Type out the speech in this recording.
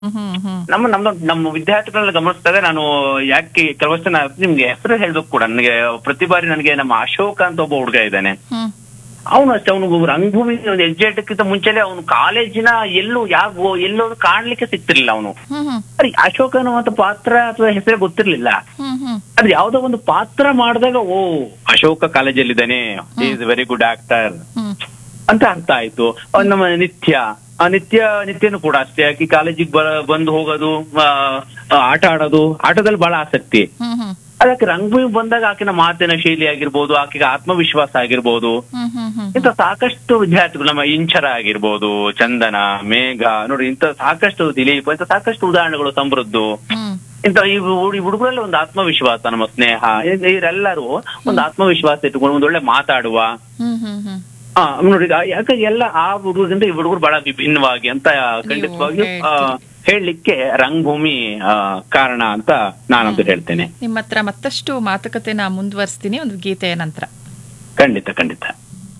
ಹ್ಮ್ ಹ್ಮ್ ಹ್ಮ್ ನಮ್ಮ ನಮ್ಮ ನಮ್ಮ ವಿದ್ಯಾರ್ಥಿಗಳನ್ನ ಗಮನಿಸಿದಾಗ ನಾನು ಯಾಕೆ ಕೆಲವಷ್ಟು ಜನ ನಿಮ್ಗೆ ಹೆಸರು ಹೇಳ್ಬೇಕು ಕೂಡ ನನಗೆ ಪ್ರತಿ ಬಾರಿ ನನಗೆ ನಮ್ಮ ಅಶೋಕ ಅಂತ ಒಬ್ಬ ಹುಡುಗ ಇದ್ದಾನೆ ಹ್ಮ್ ಅವನು ಅಷ್ಟೇ ಅವನು ರಂಗಭೂಮಿ ಒಂದು ಹೆಜ್ಜೆ ಇಟ್ಟಕ್ಕಿಂತ ಮುಂಚೆನೆ ಅವನು ಕಾಲೇಜಿನ ಎಲ್ಲೂ ಯಾವ ಎಲ್ಲೋ ಕಾಣ್ಲಿಕ್ಕೆ ಸಿಗ್ತಿರ್ಲಿಲ್ಲ ಅವನು ಹ್ಮ್ ಹ್ಮ್ ಅರೆ ಅಶೋಕ ಅನ್ನುವಂತ ಪಾತ್ರ ಅಥವಾ ಹೆಸರೇ ಗೊತ್ತಿರ್ಲಿಲ್ಲ ಹ್ಮ್ ಹ್ಮ್ ಅದ್ರ ಯಾವ್ದೋ ಒಂದು ಪಾತ್ರ ಮಾಡಿದಾಗ ಓ ಅಶೋಕ ಕಾಲೇಜಲ್ಲಿದ್ದಾನೆ is very good actor hmm ಅಂತ ಅರ್ಥ ಆಯ್ತು ಅವ್ನ್ ನಮ್ಮ ನಿತ್ಯ ಆ ನಿತ್ಯ ನಿತ್ಯನು ಕೂಡ ಅಷ್ಟೇ ಆಕಿ ಕಾಲೇಜಿಗೆ ಬಂದು ಹೋಗೋದು ಆ, ಆ, ಆಟ ಆಡೋದು ಆಟದಲ್ಲಿ ಬಹಳ ಆಸಕ್ತಿ ಹ್ಮ್ ಹ್ಮ್ ಅದಕ್ಕೆ ರಂಗಭೂಮಿ ಬಂದಾಗ ಆಕಿನ ಮಾತಿನ ಶೈಲಿ ಆಗಿರ್ಬೋದು ಆಕೆಗೆ ಆತ್ಮವಿಶ್ವಾಸ ಆಗಿರ್ಬೋದು ಹ್ಮ್ ಹ್ಮ್ ಹ್ಮ್ ಇಂಥ ಸಾಕಷ್ಟು ವಿದ್ಯಾರ್ಥಿಗಳು ನಮ್ಮ ಇಂಚರ ಆಗಿರ್ಬೋದು ಚಂದನ ಮೇಘ ನೋಡಿ ಇಂಥ ಸಾಕಷ್ಟು ದಿಲೀಪ್ ಇಂಥ ಸಾಕಷ್ಟು ಉದಾಹರಣೆಗಳು ಸಮೃದ್ಧು ಹ್ಮ್ ಇಂಥ ಈ ಹುಡು- ಈ ಹುಡುಗರಲ್ಲಿ ಒಂದು ಆತ್ಮವಿಶ್ವಾಸ ನಮ್ಮ ಸ್ನೇಹ ಇದ್- ಇವರೆಲ್ಲರೂ ಒಂದು ಆತ್ಮವಿಶ್ವಾಸ ಇಟ್ಟುಕೊಂಡು ಒಂದು ಒಳ್ಳೆ ಮಾತಾಡುವ ಹ್ಮ್ ಹ್ಮ್ ಹ್ಮ್ ಆ ನೋಡಿ ಆ- ಯಾಕೆ ಎಲ್ಲ ಆ ಹುಡುಗರಿಂದ ಈ ಹುಡುಗರು ಬಹಳ ವಿಭಿನ್ನವಾಗಿ ಅಂತ ಖಂಡಿತವಾಗಿಯೂ ಆ, ಹೇಳಲಿಕ್ಕೆ ರಂಗಭೂಮಿ ಆ, ಕಾರಣ ಅಂತ ನಾನಂತೂ ಹೇಳ್ತೇನೆ ನಿಮ್ಮ ಹತ್ರ ಮತ್ತಷ್ಟು ಮಾತುಕತೆನ ಮುಂದುವರಿಸ್ತೀನಿ ಒಂದು ಗೀತೆಯ ನಂತರ ಖಂಡಿತ ಖಂಡಿತ